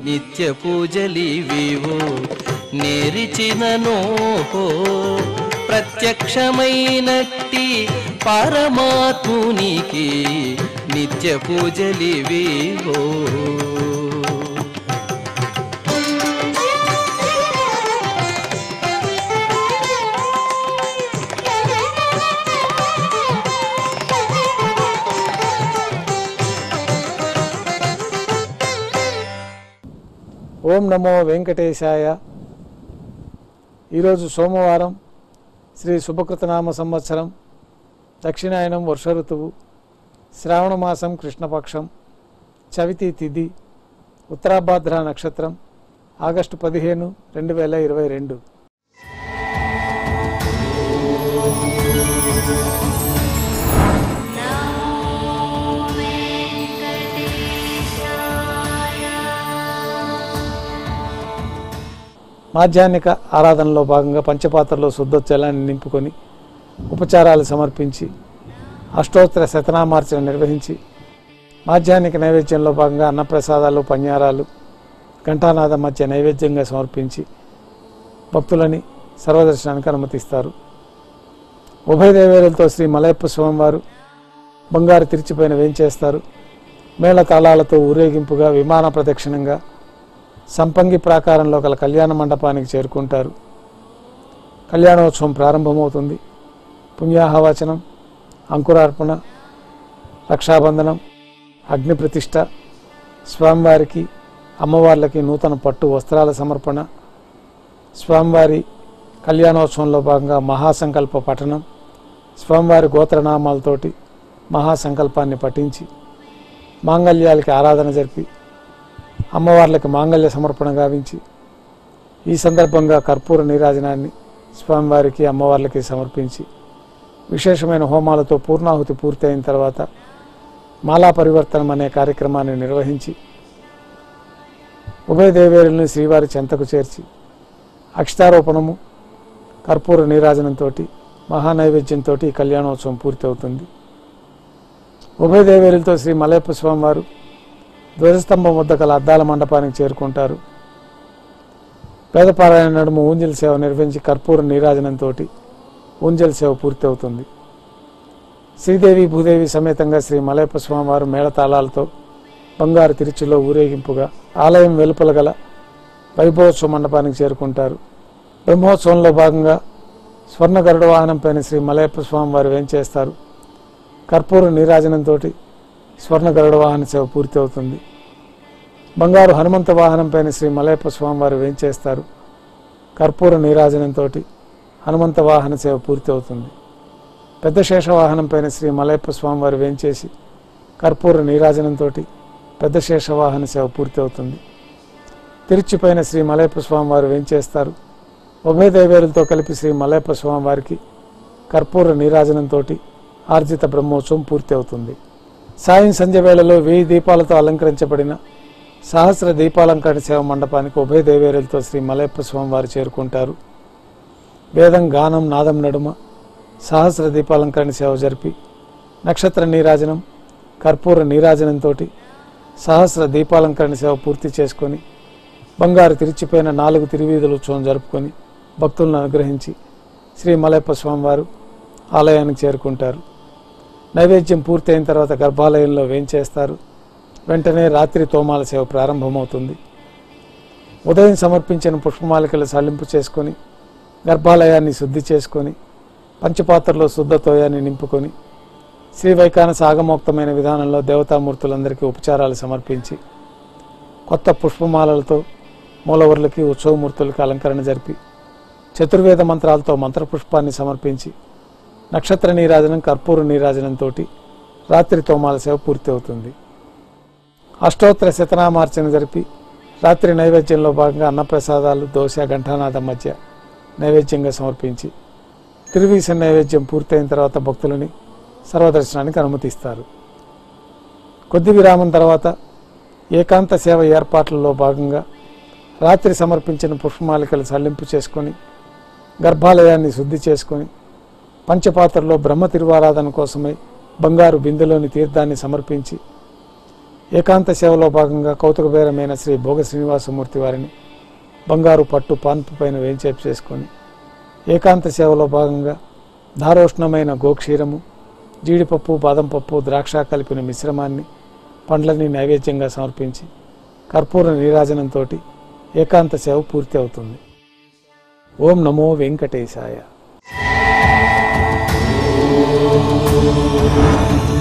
నిత్య పూజలివివో నేరిచిననో ప్రత్యక్షమైనట్టి పరమాత్మునికి నిత్య పూజలివివో ఓం నమో వెంకటేశాయ ఈరోజు సోమవారం శ్రీ శుభకృతనామ సంవత్సరం దక్షిణాయనం వర్ష ఋతువు శ్రావణ మాసం కృష్ణపక్షం చవితి తిథి ఉత్తరాభాద్ర నక్షత్రం ఆగస్టు పదిహేను రెండు వేల ఇరవై రెండు మాధ్యాహ్నిక ఆరాధనలో భాగంగా పంచపాత్రలో శుద్ధోచ్చలాన్ని నింపుకొని ఉపచారాలు సమర్పించి అష్టోత్తర శతనామార్చన నిర్వహించి మాధ్యాహ్నిక నైవేద్యంలో భాగంగా అన్నప్రసాదాలు పన్యారాలు ఘంటానాద మధ్య నైవేద్యంగా సమర్పించి భక్తులని సర్వదర్శనానికి అనుమతిస్తారు ఉభయ దేవేరులతో శ్రీ మలయప్ప స్వామివారు బంగారు తిరిచిపోయిన వేంచేస్తారు మేళ తాళాలతో ఊరేగింపుగా విమాన ప్రదక్షిణంగా సంపంగి ప్రాకారంలో గల కళ్యాణ మండపానికి చేరుకుంటారు కళ్యాణోత్సవం ప్రారంభమవుతుంది పుణ్యాహవచనం అంకురార్పణ రక్షాబంధనం అగ్ని ప్రతిష్ట స్వామివారికి అమ్మవార్లకి నూతన పట్టు వస్త్రాల సమర్పణ స్వామివారి కళ్యాణోత్సవంలో భాగంగా మహాసంకల్ప పఠనం స్వామివారి గోత్రనామాలతోటి మహాసంకల్పాన్ని పఠించి మాంగళ్యాలకి ఆరాధన జరిపి అమ్మవార్లకి మాంగళ్య సమర్పణ గావించి ఈ సందర్భంగా కర్పూర నీరాజనాన్ని స్వామివారికి అమ్మవార్లకి సమర్పించి విశేషమైన హోమాలతో పూర్ణాహుతి పూర్తయిన తర్వాత మాలా పరివర్తనం అనే కార్యక్రమాన్ని నిర్వహించి ఉభయ దేవేరుల్ని శ్రీవారి చెంతకు చేర్చి అక్షతారోపణము కర్పూర నీరాజనంతో మహానైవేద్యంతో ఈ కళ్యాణోత్సవం పూర్తవుతుంది ఉభయ దేవేరులతో శ్రీ మలయప్ప స్వామివారు ధ్వజస్తంభం వద్ద గల అద్దాల మండపానికి చేరుకుంటారు పేదపారాయణ నడుము ఊంజల్ సేవ నిర్వహించి కర్పూర నీరాజనంతో ఊంజల్ సేవ పూర్తి అవుతుంది శ్రీదేవి భూదేవి సమేతంగా శ్రీ మలయప్ప స్వామివారు మేళతాళాలతో బంగారు తిరుచులో ఊరేగింపుగా ఆలయం వెలుపల గల వైభవోత్సవ మండపానికి చేరుకుంటారు బ్రహ్మోత్సవంలో భాగంగా స్వర్ణ గరుడ వాహనంపైన శ్రీ మలయప్ప స్వామివారు వేంచేస్తారు కర్పూర నీరాజనంతో స్వర్ణ గరుడ వాహన సేవ పూర్తి అవుతుంది బంగారు హనుమంత వాహనంపైన శ్రీ మలయప్ప స్వామివారు వేంచేస్తారు కర్పూర నీరాజనంతో హనుమంత వాహన సేవ పూర్తి అవుతుంది పెద్ద శేష వాహనంపైన శ్రీ మలయప్ప స్వామివారు వేంచేసి కర్పూర నీరాజనంతో పెద్ద శేష వాహన సేవ పూర్తి అవుతుంది తిరుచిపైన శ్రీ మలయప్ప స్వామివారు వేంచేస్తారు ఉభయ దేవేరులతో కలిపి శ్రీ మలయప్ప స్వామివారికి కర్పూర నీరాజనంతో ఆర్జిత బ్రహ్మోత్సవం పూర్తి అవుతుంది సాయం సంధ్య వేళలో వెయ్యి దీపాలతో అలంకరించబడిన సహస్ర దీపాలంకరణ సేవ మండపానికి ఉభయ దేవేరులతో శ్రీ మలయప్ప స్వామివారు చేరుకుంటారు వేదం గానం నాదం నడుమ సహస్ర దీపాలంకరణ సేవ జరిపి నక్షత్ర నీరాజనం కర్పూర నీరాజనంతో సహస్ర దీపాలంకరణ సేవ పూర్తి చేసుకొని బంగారు తిరిచిపోయిన నాలుగు తిరువీధుల ఉత్సవం జరుపుకొని భక్తులను అనుగ్రహించి శ్రీ మలయప్ప స్వామివారు ఆలయానికి చేరుకుంటారు నైవేద్యం పూర్తయిన తర్వాత గర్భాలయంలో వేంచేస్తారు వెంటనే రాత్రి తోమాల సేవ ప్రారంభమవుతుంది ఉదయం సమర్పించిన పుష్పమాలికలు సల్లింపు చేసుకొని గర్భాలయాన్ని శుద్ధి చేసుకొని పంచపాత్రలో శుద్ధ తోయాన్ని నింపుకొని శ్రీ వైకానస ఆగమోక్తమైన విధానంలో దేవతామూర్తులందరికీ ఉపచారాలు సమర్పించి కొత్త పుష్పమాలలతో మూలవర్లకి ఉత్సవమూర్తులకి అలంకరణ జరిపి చతుర్వేద మంత్రాలతో మంత్రపుష్పాన్ని సమర్పించి నక్షత్ర నీరాజనం కర్పూర నీరాజనంతో రాత్రి తోమాల సేవ పూర్తి అవుతుంది అష్టోత్తర శతనామార్చన జరిపి రాత్రి నైవేద్యంలో భాగంగా అన్నప్రసాదాలు దోశ ఘంటానాథం మధ్య నైవేద్యంగా సమర్పించి తిరువీస నైవేద్యం పూర్తయిన తర్వాత భక్తులని సర్వదర్శనానికి అనుమతిస్తారు కొద్ది విరామం తర్వాత ఏకాంత సేవ ఏర్పాట్లలో భాగంగా రాత్రి సమర్పించిన పుష్పమాలికలు సల్లింపు చేసుకొని గర్భాలయాన్ని శుద్ధి చేసుకొని పంచపాత్రలో బ్రహ్మ తిరువారాధన కోసమై బంగారు బిందెలోని తీర్థాన్ని సమర్పించి ఏకాంత సేవలో భాగంగా కౌతుకబేరమైన శ్రీ భోగ శ్రీనివాసమూర్తి వారిని బంగారు పట్టు పాన్పు పైన వేంచేపు చేసుకొని ఏకాంత సేవలో భాగంగా దారోష్ణమైన గోక్షీరము జీడిపప్పు బాదం పప్పు ద్రాక్ష కలిపిన మిశ్రమాన్ని పండ్లని నైవేద్యంగా సమర్పించి కర్పూర నీరాజనంతో ఏకాంత సేవ పూర్తి అవుతుంది ఓం నమో వెంకటేశాయ